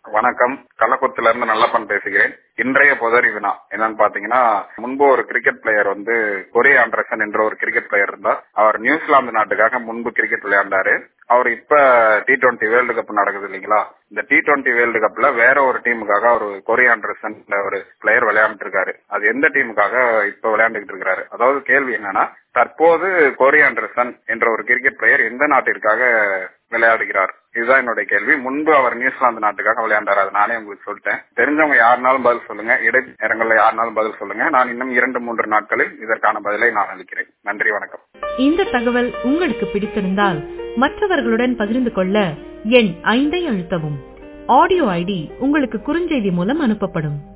வணக்கம் கள்ளக்குளத்துல இருந்து நல்லப்பன் பேசுகிறேன் இன்றைய பொதறி வினா என்னன்னு பாத்தீங்கன்னா முன்பு ஒரு கிரிக்கெட் பிளேயர் வந்து கொரி ஆண்டர்சன் என்ற ஒரு கிரிக்கெட் பிளேயர் இருந்தார் அவர் நியூசிலாந்து நாட்டுக்காக முன்பு கிரிக்கெட் விளையாண்டாரு அவர் இப்ப டி டுவெண்ட்டி வேர்ல்டு கப் நடக்குது இல்லைங்களா இந்த டி டுவெண்ட்டி வேர்ல்டு கப்ல வேற ஒரு டீமுக்காக ஒரு கொரி ஆண்டர்சன் ஒரு பிளேயர் விளையாண்டுட்டு இருக்காரு அது எந்த டீமுக்காக இப்ப விளையாண்டுகிட்டு இருக்காரு அதாவது கேள்வி என்னன்னா தற்போது கோரி ஆண்டர்சன் என்ற ஒரு கிரிக்கெட் பிளேயர் எந்த நாட்டிற்காக விளையாடுகிறார் இதுதான் என்னுடைய கேள்வி முன்பு அவர் நியூசிலாந்து நாட்டுக்காக விளையாண்டார் அது நானே உங்களுக்கு சொல்லிட்டேன் தெரிஞ்சவங்க யாருனாலும் பதில் சொல்லுங்க இடை நேரங்கள்ல யாருனாலும் பதில் சொல்லுங்க நான் இன்னும் இரண்டு மூன்று நாட்களில் இதற்கான பதிலை நான் அளிக்கிறேன் நன்றி வணக்கம் இந்த தகவல் உங்களுக்கு பிடித்திருந்தால் மற்றவர்களுடன் பகிர்ந்து கொள்ள எண் ஐந்தை அழுத்தவும் ஆடியோ ஐடி உங்களுக்கு குறுஞ்செய்தி மூலம் அனுப்பப்படும்